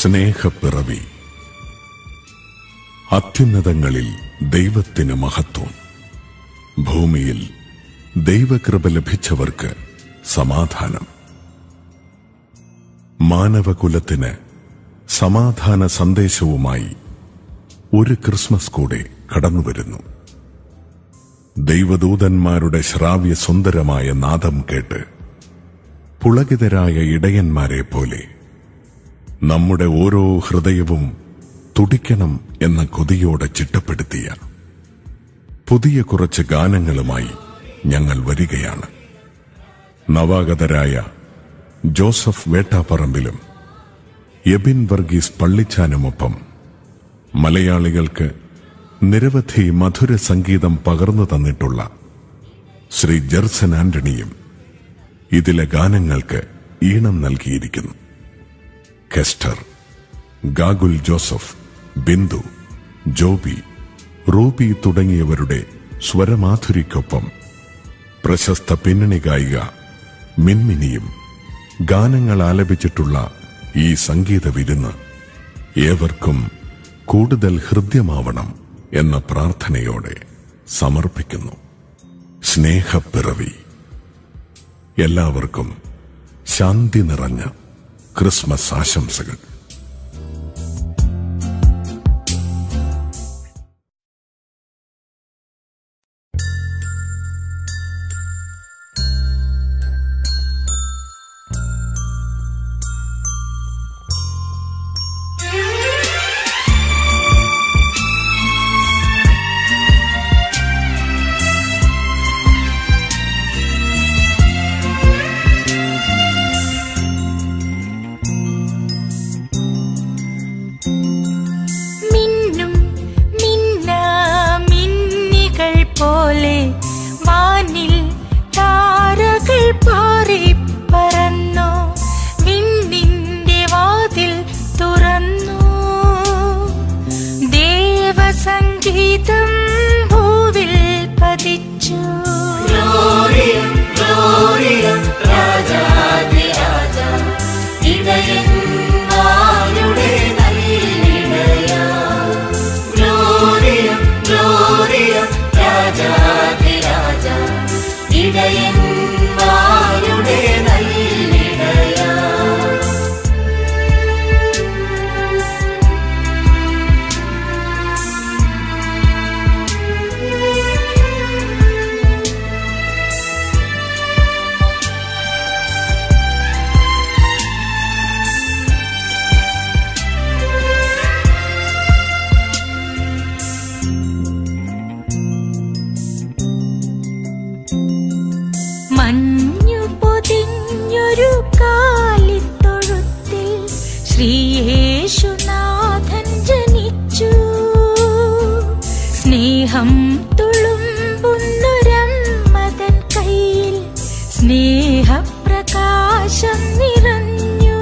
സ്നേഹപ്പിറവി അത്യുന്നതങ്ങളിൽ ദൈവത്തിന് മഹത്വം ഭൂമിയിൽ ദൈവകൃപ ലഭിച്ചവർക്ക് സമാധാനം മാനവകുലത്തിന് സമാധാന സന്ദേശവുമായി ഒരു ക്രിസ്മസ് കൂടെ കടന്നുവരുന്നു ദൈവദൂതന്മാരുടെ ശ്രാവ്യ സുന്ദരമായ നാദം കേട്ട് പുളകിതരായ ഇടയന്മാരെ പോലെ നമ്മുടെ ഓരോ ഹൃദയവും തുടിക്കണം എന്ന കൊതിയോടെ ചിട്ടപ്പെടുത്തിയ പുതിയ കുറച്ച് ഗാനങ്ങളുമായി ഞങ്ങൾ വരികയാണ് നവാഗതരായ ജോസഫ് വേട്ടാപ്പറമ്പിലും എബിൻ വർഗീസ് പള്ളിച്ചാനുമൊപ്പം മലയാളികൾക്ക് നിരവധി മധുര സംഗീതം പകർന്നു തന്നിട്ടുള്ള ശ്രീ ജെർസൻ ആന്റണിയും ഇതിലെ ഗാനങ്ങൾക്ക് ഈണം നൽകിയിരിക്കുന്നു കെസ്റ്റർ ഗാഗുൽ ജോസഫ് ബിന്ദു ജോബി റൂബി തുടങ്ങിയവരുടെ സ്വരമാധുരിക്കൊപ്പം പ്രശസ്ത പിന്നണി ഗായിക മിൻമിനിയും ഗാനങ്ങൾ ആലപിച്ചിട്ടുള്ള ഈ സംഗീത വിരുന്ന് ഏവർക്കും കൂടുതൽ ഹൃദ്യമാവണം എന്ന പ്രാർത്ഥനയോടെ സമർപ്പിക്കുന്നു സ്നേഹപ്പിറവി എല്ലാവർക്കും ശാന്തി നിറഞ്ഞ ക്രിസ്മസ് ആശംസകൾ മിന്നും മിന്നാ മിന്നികൾ പോലെ വാനിൽ താരകൾ പാറി പറന്നു വിണ്ണിന്റെ വാതിൽ തുറന്നു ദേവസംഗീതം ഭൂവിൽ പതിച്ചു മഞ്ഞു പൊതിഞ്ഞൊരു കാലിത്തൊഴുത്തിൽ ശ്രീയേശുനാഥൻ ജനിച്ചു സ്നേഹം തുളുമ്പുന്നൊരമ്മതൻ കയ്യിൽ സ്നേഹപ്രകാശം നിറഞ്ഞു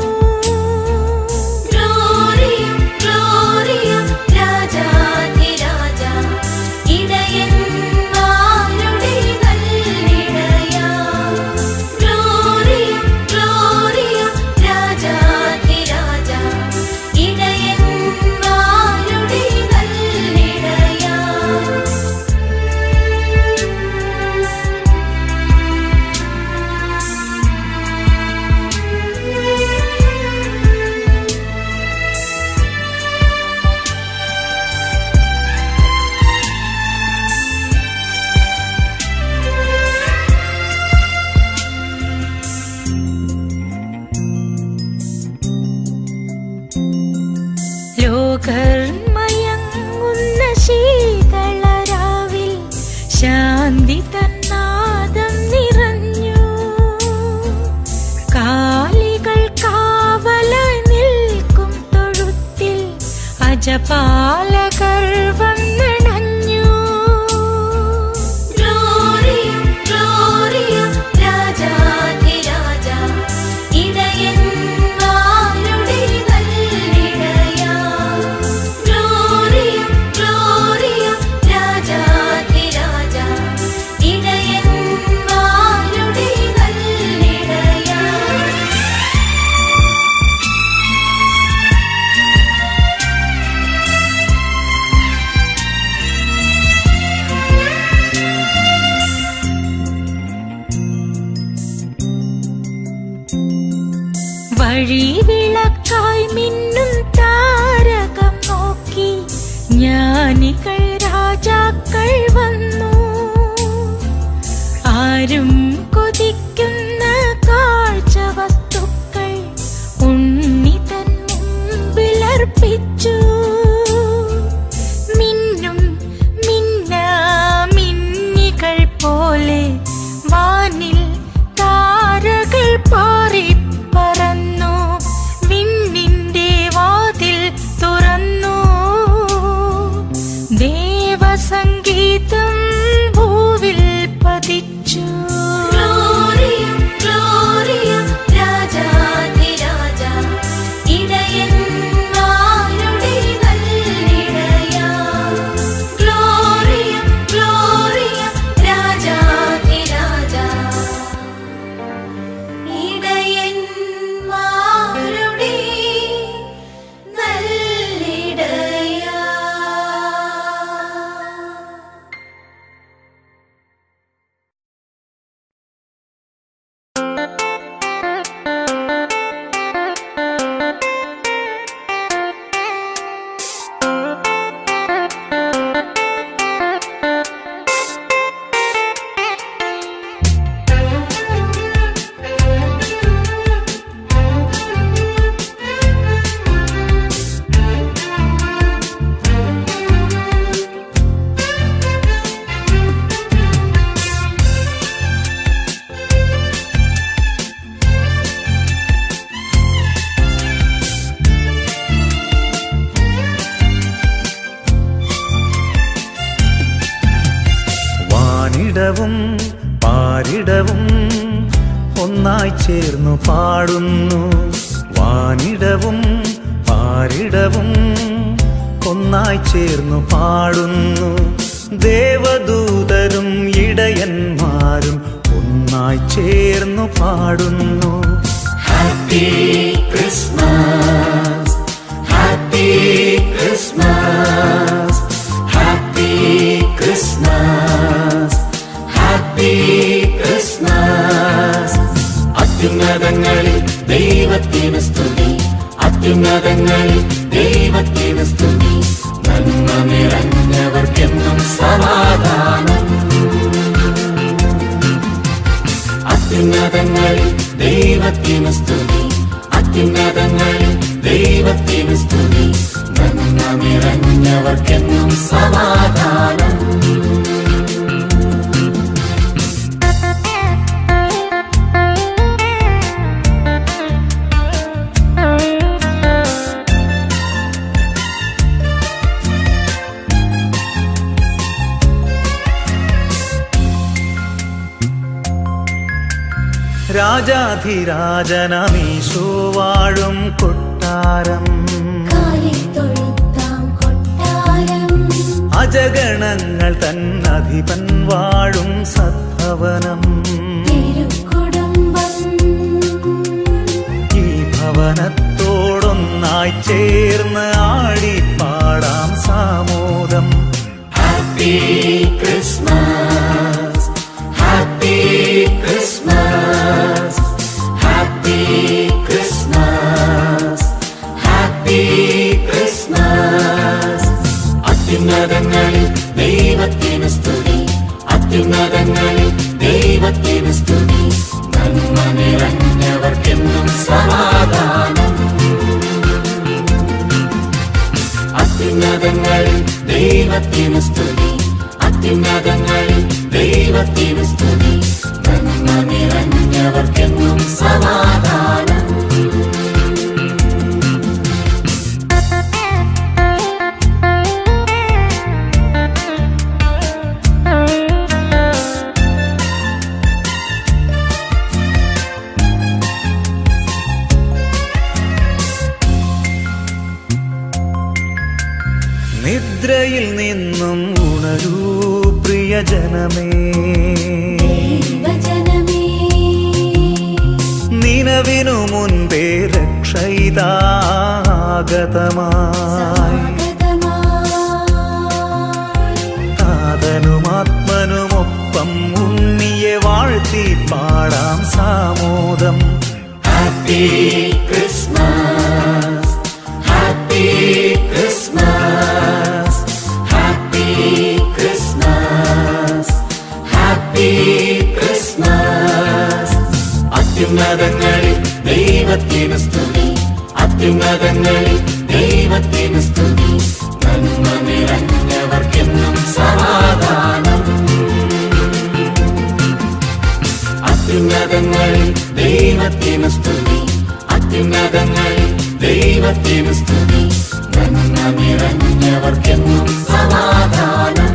ലോകർ മയങ്ങുന്ന ശീതളരാവിൽ ശാന്തി തന്നാദം നിറഞ്ഞു കാലികൾ കാവലായി നിൽക്കും തൊഴുത്തിൽ അജപാലകർ വന്നണഞ്ഞു ഇടയന്മാരുടെ നല്ലിടയാ വഴിവിളക്കായി മിന്നും താരകം നോക്കി ജ്ഞാനികൾ രാജാക്കൾ വന്നു ആരും കൊതിക്കുന്ന കാഴ്ച വസ്തുക്കൾ ഉണ്ണി തൻ മുമ്പിലർപ്പിച്ചു മിന്നും മിന്ന മിന്നികൾ പോലെ വാനിൽ താരകൾ പാറിപ്പറന്നു വിണ്ണിന്റെ വാതിൽ തുറന്നു ദേവസംഗീതം ഭൂവിൽ പതിച്ചു ഗ്ലോറിയ ഗ്ലോറിയ രാജാധിരാജ ഇടയന്മാരുടെ നല്ലിടയ ഗ്ലോറിയ ഗ്ലോറിയ രാജാധിരാജ ഇടയന്മാരുടെ നല്ലിടയ വാനിടവും പാരിടവും ഒന്നായി ചേർന്നു പാടുന്നു വാനിടവും പാരിടവും ഒന്നായി ചേർന്നു പാടുന്നു ദേവദൂതരും ഇടയന്മാരും ഒന്നായി ചേർന്നു പാടുന്നു happy Christmas happy Christmas happy Christmas happy Christmas അത്യുന്നതങ്ങളിൽ ദൈവത്തിന് സ്തുതി അത്യുന്നതങ്ങളിൽ ദൈവത്തിന് സ്തുതി നന്മ നിറഞ്ഞവർക്കെന്നും സമാധാനം അത്യുന്നതങ്ങളിൽ ദൈവത്തിന് സ്തുതി അത്യുന്നതങ്ങളിൽ ദൈവത്തിന് സ്തുതി നന്മ നിറഞ്ഞവർക്കെന്നും സമാധാനം രാജാധിരാജനമീശോ വാഴും കൊട്ടാരം കാലിത്തൊഴുത്താം കൊട്ടാരം അജഗണങ്ങൾ തന്നധിപൻ വാഴും സദ്ഭവനം തിരുക്കുടുംബം ഈ ഭവനത്തോടൊന്നായി ചേർന്ന് ആടിപ്പാടാം സാമോദം happy Christmas happy Christmas happy Christmas happy Christmas അത്യുന്നതങ്ങളിൽ ദൈവത്തിന് സ്തുതി അത്യുന്നതങ്ങളിൽ ദൈവത്തിന് സ്തുതി നന്മ നിറഞ്ഞവർക്കെന്നും സമാധാനം അത്യുന്നതങ്ങളിൽ ദൈവത്തിന് സ്തുതി അത്യുന്നതങ്ങളിൽ ദൈവത്തിന് സ്തുതി നന്മ നിറഞ്ഞവർക്കെന്നും സമാധാനം നിദ്രയിൽ നിന്നും ഉണരൂ പ്രിയജനമേ ദൈവജനമേ നിലവിനു മുൻപേ രക്ഷയിതാഗതമായി താതനും ആത്മനുമൊപ്പം ഉണ്ണിയെ വാഴ്ത്തി പാടാം സാമോദം ഹാപ്പി ക്രിസ്മസ് അത്യുന്നതങ്ങളിൽ ദൈവത്തിന് സ്തുതി നന്മ നിറഞ്ഞവർക്കെന്നും സമാധാനം അത്യുന്നതങ്ങളിൽ ദൈവത്തിന് സ്തുതി അത്യുന്നതങ്ങളിൽ ദൈവത്തിന് സ്തുതി നന്മ നിറഞ്ഞവർക്കെന്നും സമാധാനം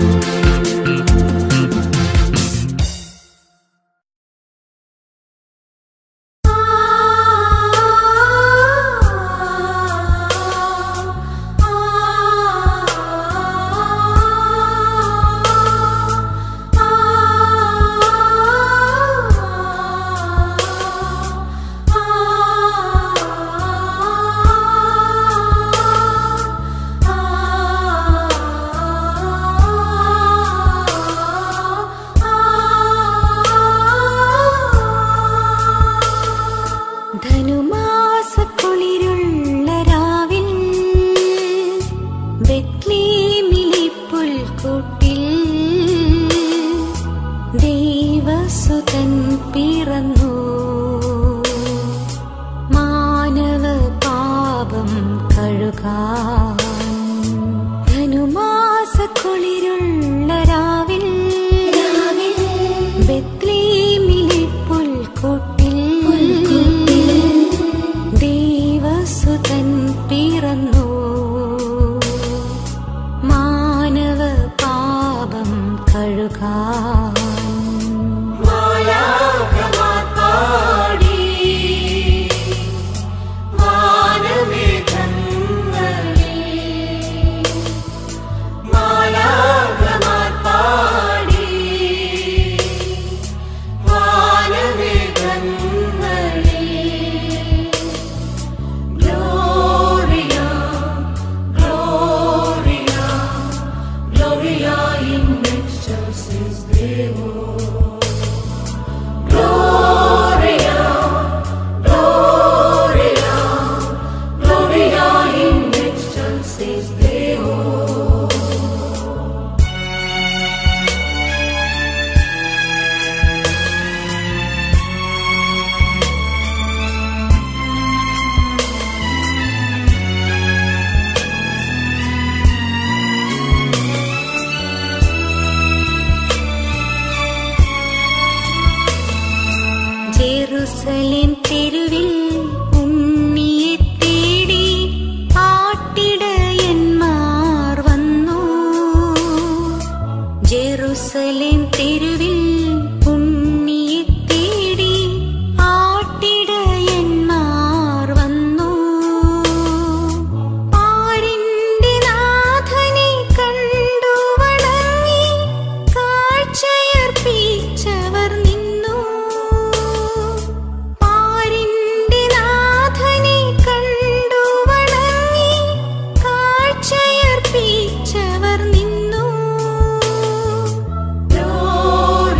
ധനുമാസക്കുളിരുള്ള രാവിൽ ബെത്ലീമിലെ പുൽക്കൂട്ടിൽ ദൈവസുതൻ പിറന്നു മാനവ പാപം കഴുകാൻ ധനുമാസക്കുളിരുള്ള രാവിൽ ബെത്ലീമിലെ പുൽക്കൂട്ടിൽ ദൈവസുതൻ പിറന്നു മാനവ പാപം കഴുകാൻ ജെറുസലേം തെരുവിൽ ഉണ്ണിയെ തേടി ആട്ടിടയന്മാർ വന്നു ജെറുസലേം തെരുവിൽ ഉണ്ണിയെ തേടി ആട്ടിടയന്മാർ വന്നു പാരിന്റെ നാഥനെ കണ്ടു വണങ്ങി കാഴ്ചയർപ്പിച്ചവർ നിന്നു പാരിന്റെ നാഥനെ കണ്ടു വണങ്ങി കാഴ്ചയർപ്പിച്ചവർ നിന്നു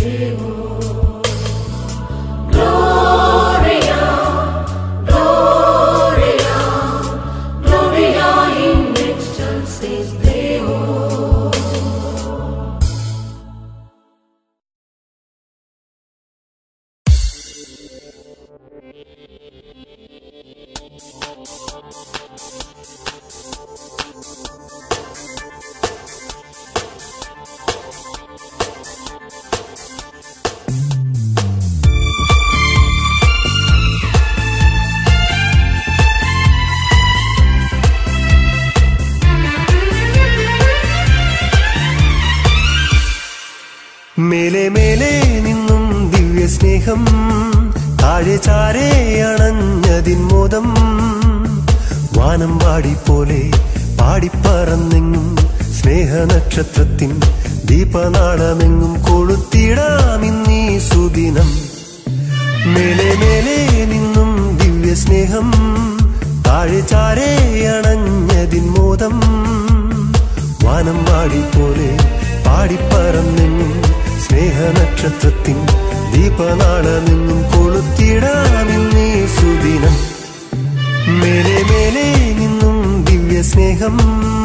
മേലെ മേലെ നിന്നും ദിവ്യ സ്നേഹം താഴെ ചാരേ അണഞ്ഞതിൻ മോദം വാനം പാടി പോലെ പാടിപ്പറന്നെങ്ങും സ്നേഹനക്ഷത്രത്തിൻ ദീപനാളമെങ്ങും കൊളുത്തിടാമിന്നീ സുദിനം മേലെ മേലെ നിന്നും ദിവ്യ സ്നേഹം താഴെ ചാരേ അണഞ്ഞതിൻ മോദം വാനം പാടി പോലെ പാടിപ്പറന്നെങ്ങും സ്നേഹനക്ഷത്രത്തിൻ ദീപനാളമെങ്ങും കൊളുത്തിടാമിന്നീ സുദിനം മേലെ മേലെ നിന്നും ദിവ്യ സ്നേഹം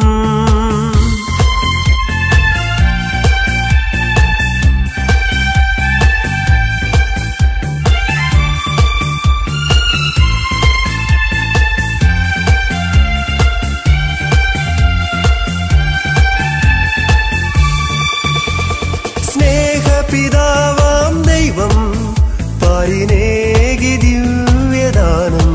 സ്നേഹപിതാവാം ദൈവം പാരിനേകി ദിവ്യദാനം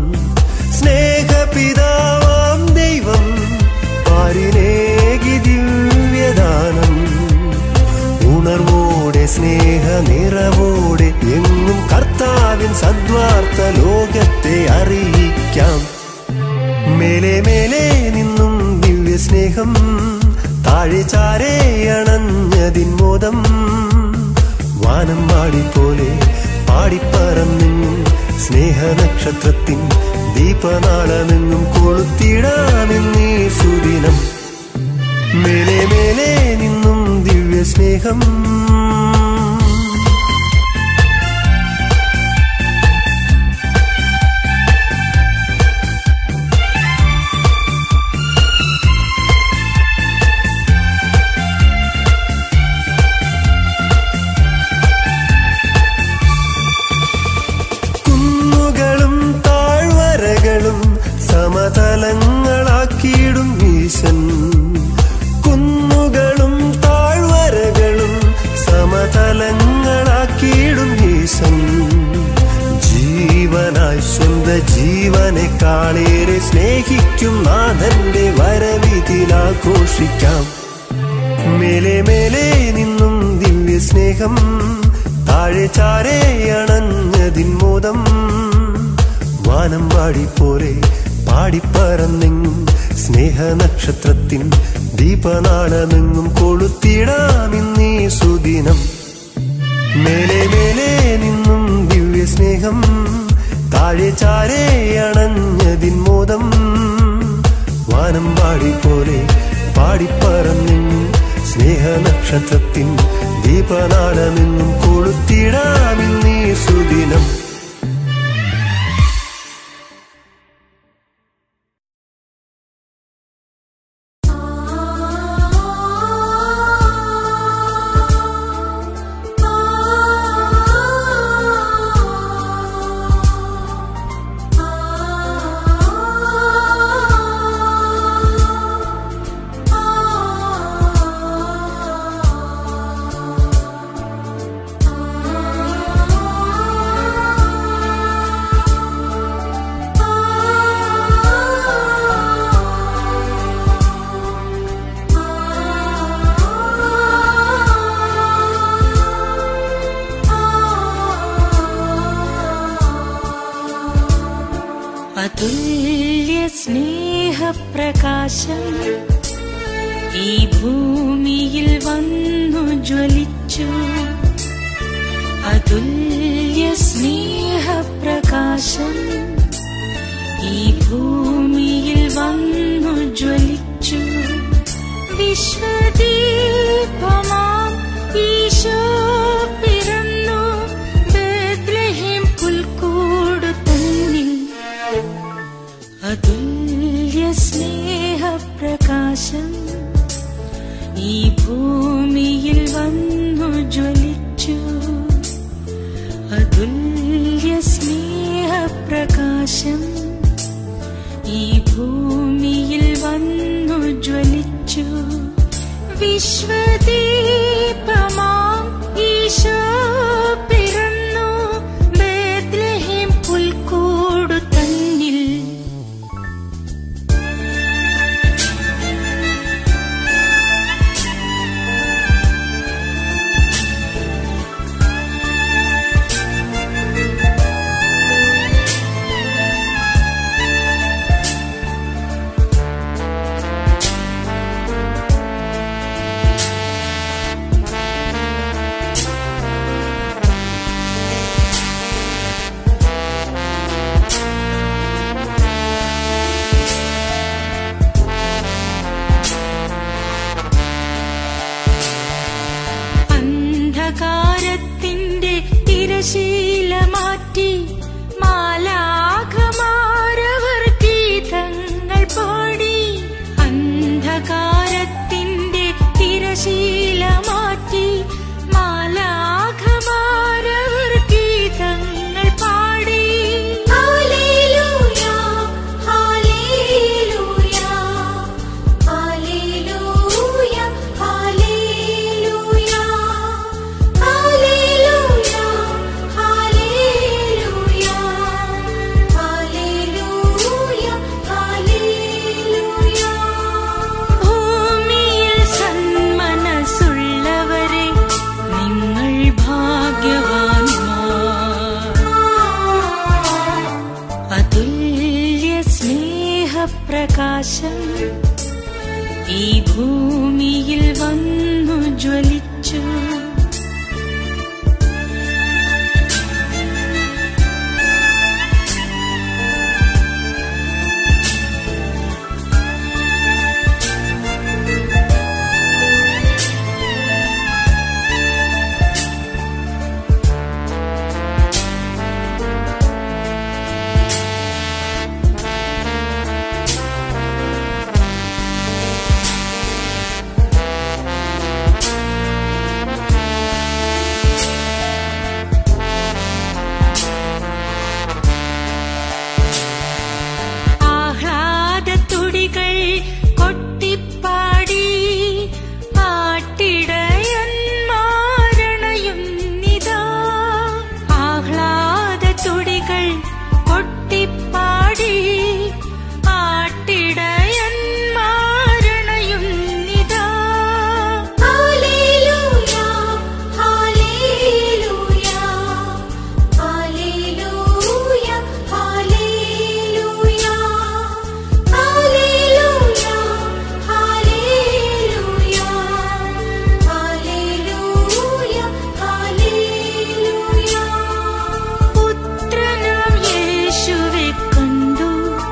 സ്നേഹപിതാവാം ദൈവം പാരിനേകി ദിവ്യദാനം ഉണർവോടെ സ്നേഹ നിറവോടെ എങ്ങും കർത്താവിൻ സദ്വാർത്ത ലോകത്തെ അറിയിക്കാം മേലെ മേലെ നിന്നും ദിവ്യ സ്നേഹം താഴെ ചാരേ അണഞ്ഞതിൻ മോദം വാനം പാടി പോലെ പാടിപ്പറന്നെങ്ങും സ്നേഹനക്ഷത്രത്തിൻ ദീപനാളമെങ്ങും കൊളുത്തിടാമെന്നീ സുദിനം മേലെ മേലെ നിന്നും ദിവ്യ സ്നേഹം കുന്നുകളും താഴ്വരകളും സമതലങ്ങളാക്കിയിടും ഈശൻ കുന്നുകളും താഴ്വരകളും സമതലങ്ങളാക്കിയിടും ഈശൻ ജീവനായി സ്വന്ത ജീവനെക്കാളേറെ സ്നേഹിക്കും നാഥന്റെ വരവിധിലാഘോഷിക്കാം മേലെ മേലെ നിന്നും ദിവ്യ സ്നേഹം താഴെ ചാരേ അണഞ്ഞതിൻ മോദം വാനം പാടി പോലെ പാടിപ്പറന്നെങ്ങും സ്നേഹനക്ഷത്രത്തിൻ ദീപനാളമെങ്ങും കൊളുത്തിടാമിന്നീ സുദിനം മേലെ മേലെ നിന്നും ദിവ്യ സ്നേഹം താഴെ ചാരേ അണഞ്ഞതിൻ മോദം വാനം പാടി പോലെ പാടിപ്പറന്നെങ്ങും സ്നേഹനക്ഷത്രത്തിൻ ദീപനാളമെങ്ങും കൊളുത്തിടാമിന്നീ സുദിനം അതുല്യ സ്നേഹപ്രകാശം ഈ ഭൂമിയിൽ വന്നു ജ്വലിച്ചു അതുല്യ സ്നേഹപ്രകാശം ഈ ഭൂമിയിൽ വന്നു ജ്വലിച്ചു വിശ്വദീപമാം ഈശോ അന്ധകാരത്തിന്റെ തിരശീല മാറ്റി മാലാഖമാരവർ ഗീതങ്ങൾ പാടി അന്ധകാരത്തിന്റെ തിരശീല മാറ്റി മാലാഖമാരവർ ഗീതങ്ങൾ പാടി hallelujah hallelujah hallelujah hallelujah hallelujah hallelujah hallelujah hallelujah ഭൂമിയിൽ സന്മനസ്സുള്ളവരെ നിങ്ങൾ ഭാഗ്യവാന്മാർ അതുല്യ സ്നേഹപ്രകാശം ഈ ഭൂമിയിൽ വന്നു ജ്വലിച്ചു ആഹ്ലാദത്തുടികൾ കൊട്ടിപ്പാടി ആട്ടിടയന്മാരണയുന്നിതാ ആഹ്ലാദത്തുടികൾ കൊട്ടിപ്പാടി ആട്ടിടയന്മാരണയുന്നിതാ hallelujah hallelujah hallelujah hallelujah hallelujah hallelujah hallelujah hallelujah പുത്രനാം യേശുവെ കണ്ടു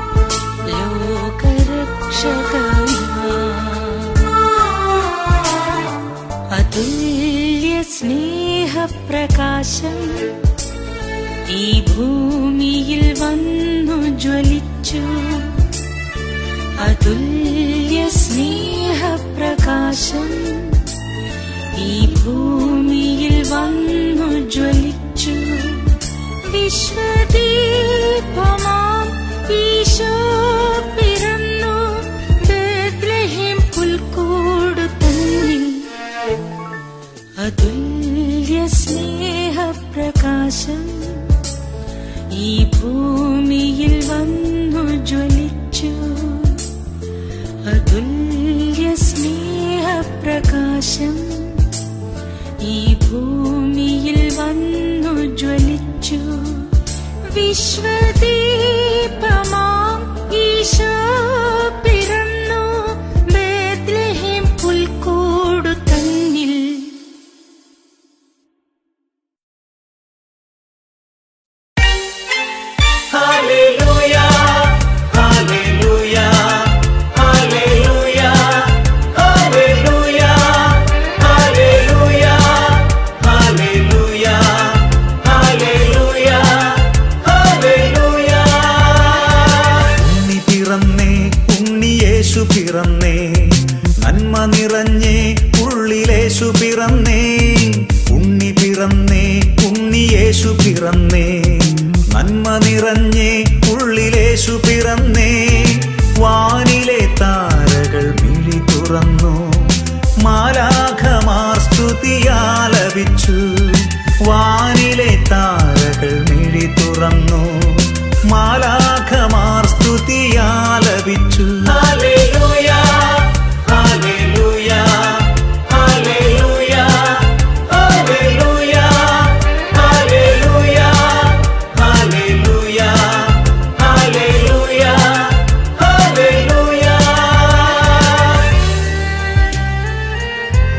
ലോകരക്ഷകനായി അതുല്യ സ്നേഹപ്രകാശം ഈ ഭൂമിയിൽ വന്നു ജ്വലിച്ചു അതുല്യ സ്നേഹപ്രകാശം ഈ ഭൂമിയിൽ വന്നു ജ്വലിച്ചു വിശ്വദീപമാം ഈശോ പിറന്നു ബേത്ലഹേം പുൽക്കൂടു തന്നിൽ അതുല്യ സ്നേഹപ്രകാശം ഈ ഭൂമിയിൽ വന്നു ജ്വലിച്ചു അതുല്യ സ്നേഹപ്രകാശം ഈ ഭൂമിയിൽ വന്നു ജ്വലിച്ചു വിശ്വദീപമാം ഈശോ പിറന്നു ബേത്ലഹേം പുൽക്കൂടു തന്നിൽ hallelujah hallelujah hallelujah hallelujah hallelujah hallelujah hallelujah hallelujah ഉണ്ണി പിറന്നേ ഉണ്ണിയേശു പിറന്നേ നന്മ നിറഞ്ഞേ ഉള്ളിലേശു പിറന്നേ ഉണ്ണി പിറന്നേ ഉണ്ണിയേശു പിറന്നേ നന്മ നിറഞ്ഞേ ഉള്ളിലേശു പിറന്നേ വാനിലെ താരകൾ മിഴി തുറന്നു മാലാഖമാർ സ്തുതിയാലപിച്ചു വാനിലെ താരകൾ മിഴി തുറന്നു മാലാഖമാർ സ്തുതിയാലപിച്ചു hallelujah hallelujah hallelujah hallelujah hallelujah hallelujah hallelujah hallelujah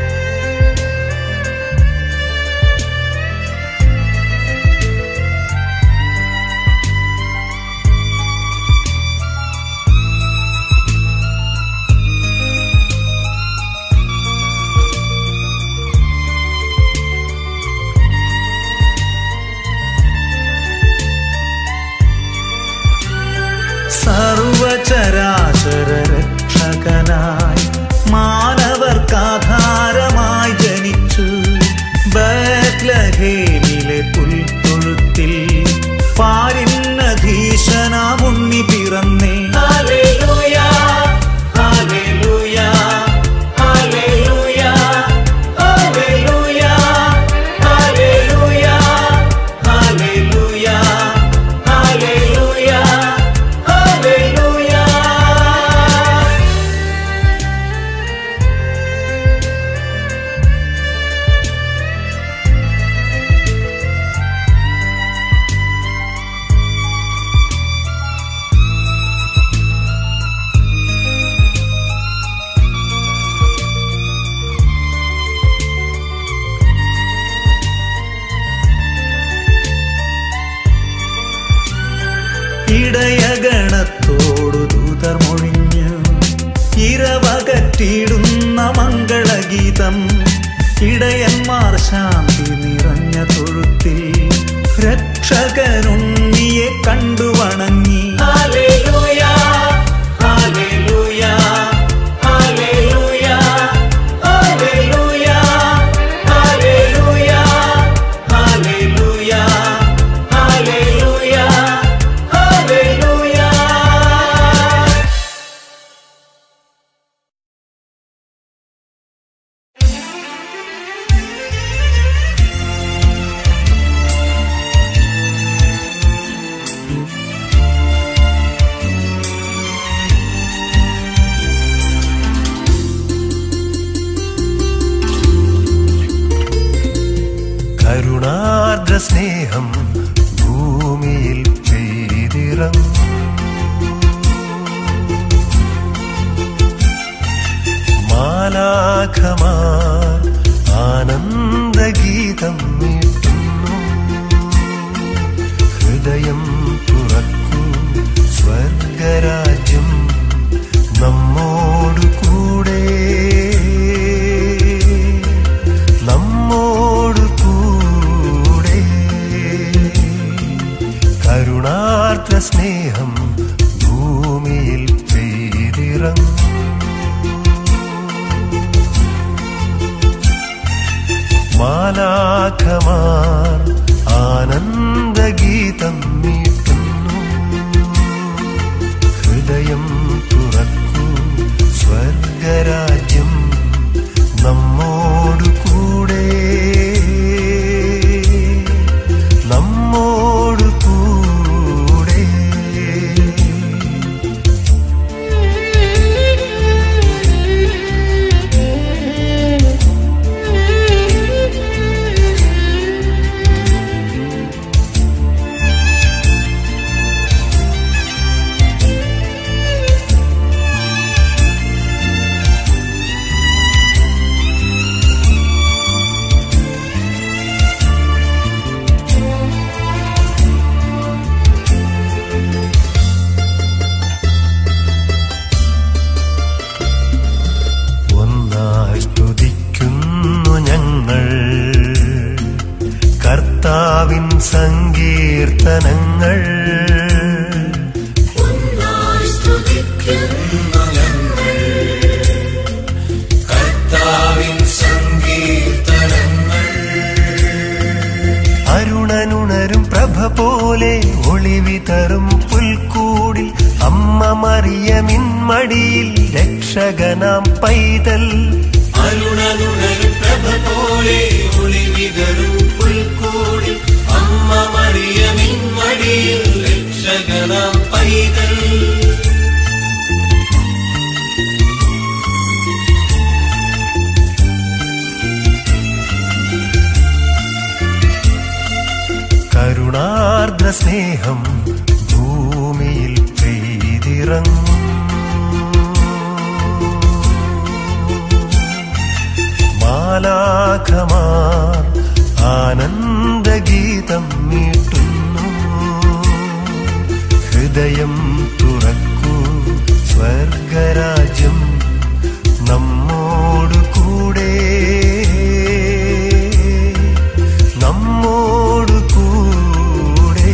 മുഴക്കിടുന്ന മംഗളഗീതം ഇടയന്മാർ ശാന്തി നിറഞ്ഞ തൊഴുത്തിൽ രക്ഷകനുണ്ണിയെ കണ്ടു വണങ്ങി hallelujah, hallelujah, hallelujah, hallelujah, hallelujah, hallelujah, hallelujah, hallelujah. കരുണാർദ്ര സ്നേഹം ഭൂമിയിൽ പെയ്തിറങ്ങും മാലാഖമാർ ആനന്ദഗീതം മീട്ടുന്നു ഹൃദയം തുറക്കൂ സ്വർഗരാജ്യം നമ്മോടു കൂടെ നമ്മോടു കൂടെ കരുണാർദ്ര സ്നേഹം ഭൂമിയിൽ പെയ്തിറങ്ങും മാലാഖമാർ ആനന്ദഗീതം മീട്ടുന്നു ഹൃദയം തുറക്കൂ സ്വർഗരാജ്യം നമ്മോടു കൂടെ നമ്മോടു കൂടെ ഒന്നായി സ്തുതിക്കുന്നു ഞങ്ങൾ കർത്താവിൻ സങ്കീർത്തനങ്ങൾ കർത്താവിൻ സങ്കീർത്തനങ്ങൾ അരുണനുണരും പ്രഭ പോലെ ഒളിവിതറും പുൽക്കൂടിൽ അമ്മ മറിയമിൻ മടിയിൽ രക്ഷകനാം പൈതൽ അരുണനുണരും പ്രഭ പോലെ ഒളിവിതരും പുൽക്കൂടിൽ അമ്മ മറിയമിൻ മടിയിൽ രക്ഷകനാം പൈതൽ കരുണാർദ്ര സ്നേഹം ഭൂമിയിൽ പെയ്തിറങ്ങും മാലാഖമാർ ആനന്ദഗീതം മീട്ടുന്നു ഹൃദയം തുറക്കൂ സ്വർഗരാജ്യം നമ്മോടു കൂടെ നമ്മോടു കൂടെ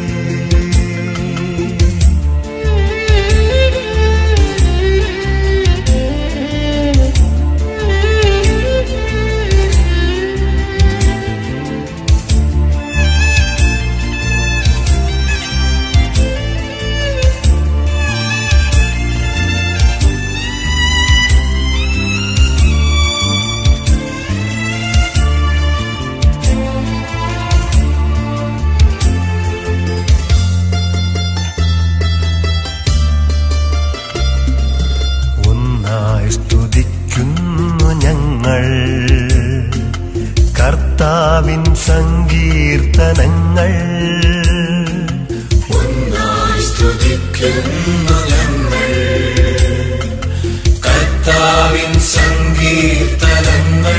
ഒന്നായി സ്തുതിക്കുന്നു ഞങ്ങൾ കർത്താവിൻ സങ്കീർത്തനങ്ങൾ സ്തുതിക്കുന്നു ഞങ്ങൾ കർത്താവിൻ സങ്കീർത്തനങ്ങൾ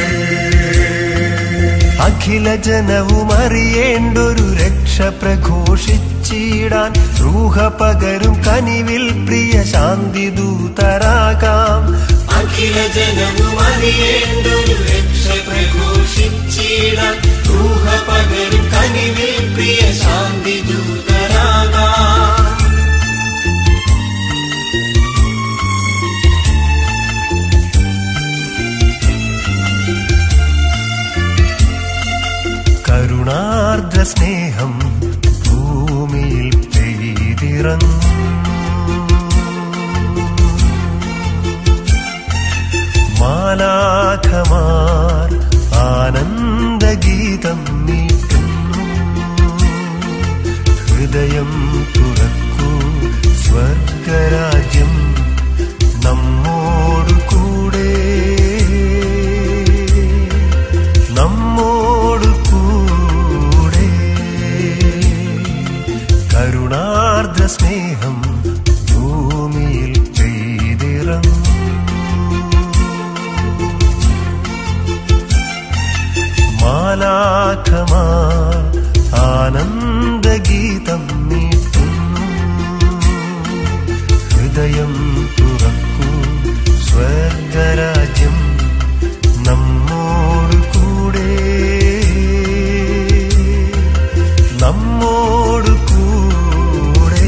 അഖില ജനവും അറിയേണ്ടൊരു രക്ഷ പ്രഘോഷിച്ചിടാൻ റൂഹ പകരും കനിവിൽ പ്രിയ ശാന്തി ദൂതരാകാം അഖില ജനവും അറിയേണ്ടൊരു രക്ഷ പ്രഘോഷിച്ചിടാൻ ഊഹ പകരും കനിവിൽ പ്രിയ ശാന്തി ദൂതരാകാം കരുണാർദ്ര സ്നേഹം ഭൂമിയിൽ പെയ്തിറങ്ങും മാലാഖമാർ ആനന്ദഗീതം നീട്ടുന്നു ഹൃദയം തുറക്കൂ സ്വർഗരാജ്യം നമ്മോടു കൂടെ നമ്മോടു കൂടെ കരുണാർദ്ര സ്നേഹം ഭൂമിയിൽ പെയ്തിറങ്ങും മാലാഖമാർ ആനന്ദഗീതം നീട്ടുന്നു ഹൃദയം തുറക്കൂ സ്വർഗരാജ്യം നമ്മോടു കൂടെ നമ്മോടു കൂടെ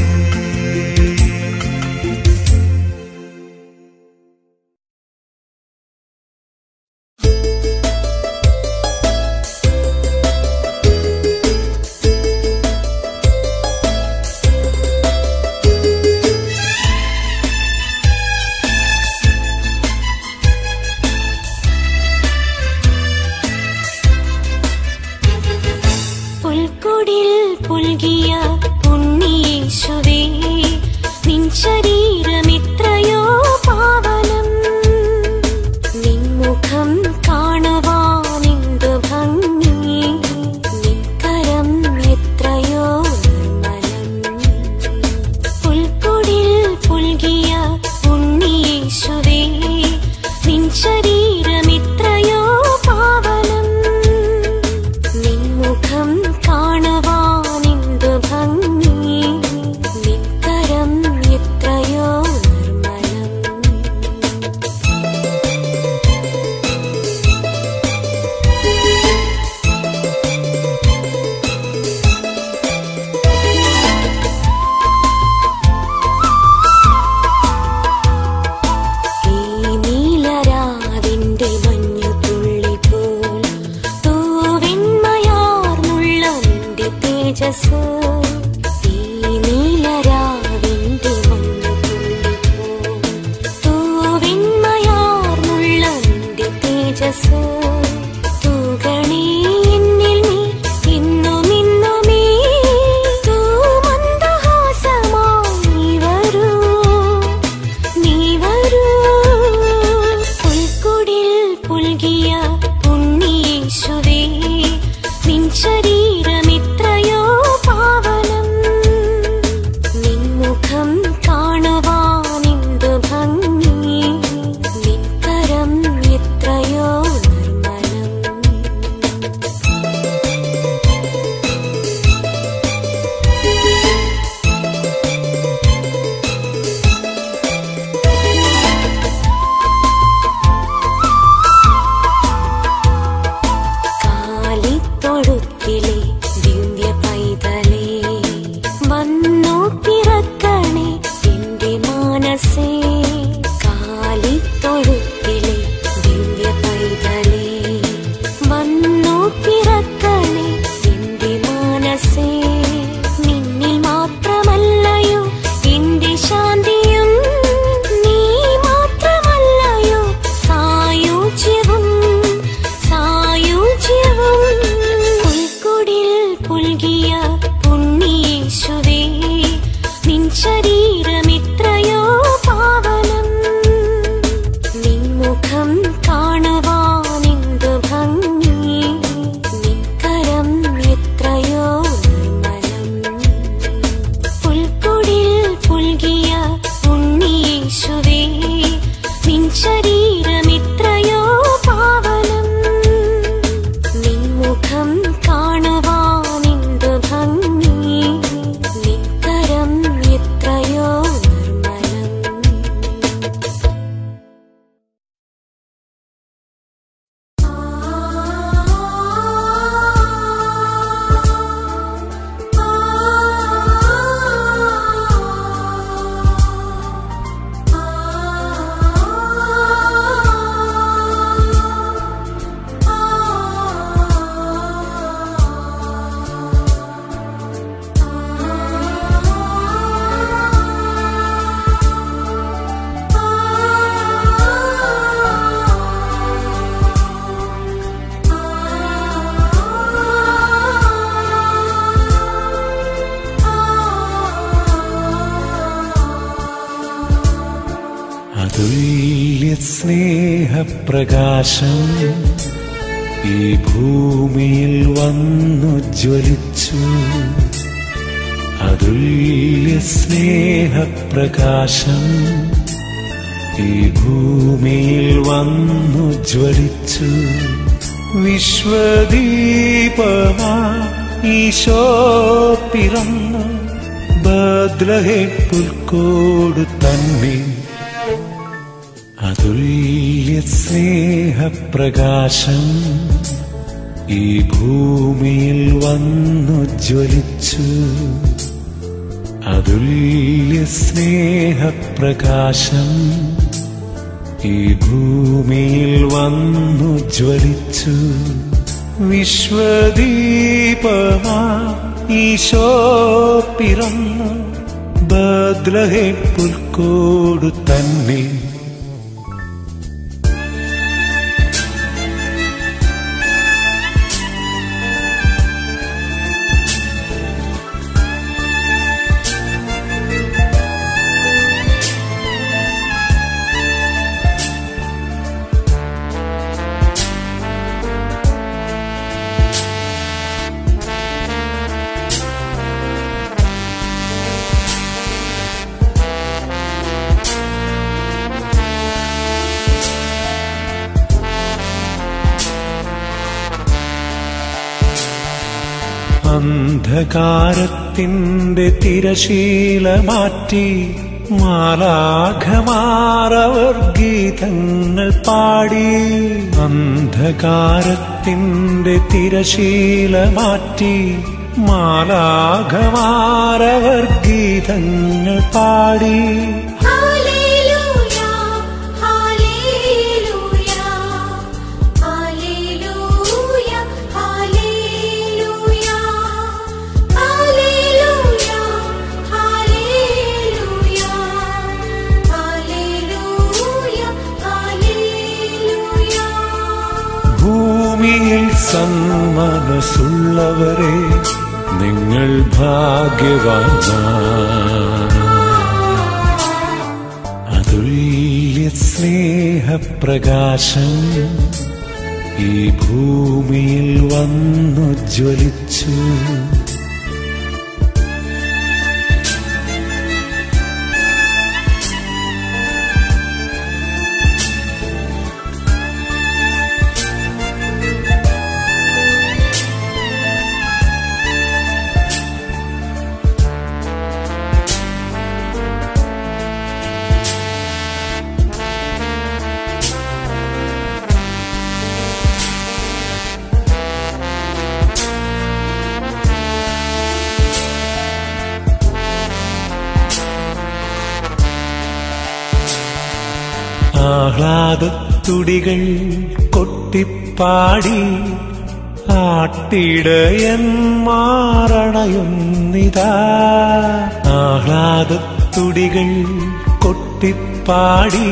പുൽക്കുടിൽ പുൽകിയ പുണ്യേശുവേ നിൻ ശരീരമിത്രയോ പാവനം നിൻ മുഖം കാണുവാനെന്തു ഭംഗി നിൻ കരം എത്രയോ നിർമ്മലം പുൽക്കുടിൽ പുൽകിയ പുണ്യേശുവേ നിൻ ശരീരമിത്രയോ പാവനം നിൻ മുഖം കാണുവാനെന്തു ഭംഗി നിൻ കരം എത്രയോ നിർമ്മലം ഈ നീലരാവിന്റെ മഞ്ഞുതുള്ളി പോൽ തൂവെണ്മയാർന്നുള്ള നിന്റെ തേജസ് ഈ നീലരാവിന്റെ മഞ്ഞുതുള്ളി പോൽ തൂവെണ്മയാർന്നുള്ള നിന്റെ തേജസ് തൂകണേ എന്നിൽ നീ ഇന്നും ഇന്നുമേ തൂമന്ദഹാസമായി വരൂ നീ വരൂ പുൽക്കുടിൽ പുൽകിയ പുണ്യേശുവേ നിൻ ശരീരമിത്രയോ പാവ സ്നേഹപ്രകാശം ഈ ഭൂമിയിൽ വന്നു ജ്വലിച്ചു അതുല്യ സ്നേഹപ്രകാശം ഈ ഭൂമിയിൽ വന്നു ജ്വലിച്ചു വിശ്വദീപമാ ഈശോ പിറന്നു ബദ്ലഹേ പുൽക്കോട് തന്നെ അതുല്യ സ്നേഹപ്രകാശം ഈ ഭൂമിയിൽ വന്നു ജ്വലിച്ചു അതുല്യ സ്നേഹപ്രകാശം ഈ ഭൂമിയിൽ വന്നു ജ്വലിച്ചു വിശ്വദീപമാ ഈശോ പിറന്നു ബദ്ലഹേ പുൽക്കോട് തന്നെ അന്ധകാരത്തിൻ്റെ തിരശീല മാറ്റി മാലാഘമാറവർ ഗീതങ്ങൾ പാടി അന്ധകാരത്തിൻ്റെ തിരശീല മാറ്റി മാലാഘമാറവർ ഗീതങ്ങൾ പാടി hallelujah hallelujah hallelujah hallelujah hallelujah hallelujah hallelujah hallelujah ഭൂമിയിൽ സന്മനസ്സുള്ളവരെ നിങ്ങൾ ഭാഗ്യവാന്മാർ അതുല്യ സ്നേഹപ്രകാശം ഈ ഭൂമിയിൽ വന്നു ജ്വലിച്ചു ആഹ്ലാദത്തുടികൾ കൊട്ടിപ്പാടി ആട്ടിടയൻ മാറണയുന്നിതാ ആഹ്ലാദത്തുടികൾ കൊട്ടിപ്പാടി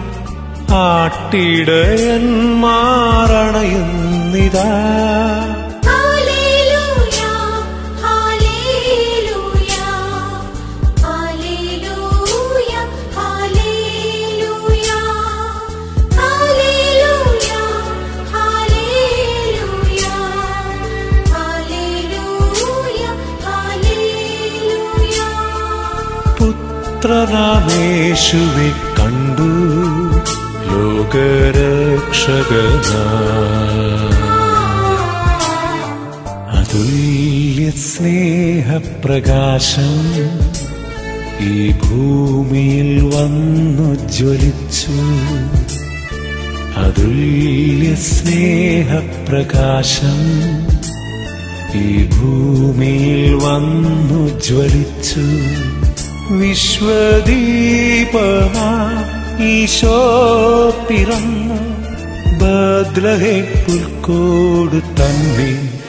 ആട്ടിടയൻ മാറണയുന്നിതാ hallelujah hallelujah hallelujah hallelujah hallelujah hallelujah hallelujah hallelujah പുത്രനാമേശുവെ കണ്ടു ലോകരക്ഷകനാ അതുല്യ സ്നേഹപ്രകാശം ഈ ഭൂമിയിൽ വന്നു ജ്വലിച്ചു അതുല്യ സ്നേഹപ്രകാശം ഈ ഭൂമിയിൽ വന്നു ജ്വലിച്ചു വിശ്വദീപമാ ഈശോ പിറന്നു ബദ്ലഹേ പുൽക്കോട് തന്നെ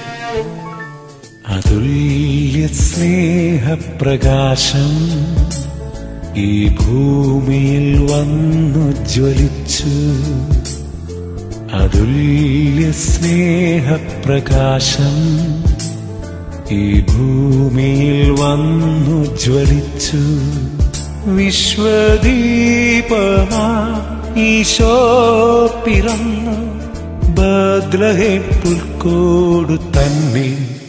അതുല്യ സ്നേഹപ്രകാശം ഈ ഭൂമിയിൽ വന്നു ജ്വലിച്ചു അതുല്യ സ്നേഹപ്രകാശം ഈ ഭൂമിയിൽ വന്നു ജ്വലിച്ചു വിശ്വദീപമാ ഈശോ പിറന്നു ബദ്ലഹേ പുൽക്കോടു തന്നെ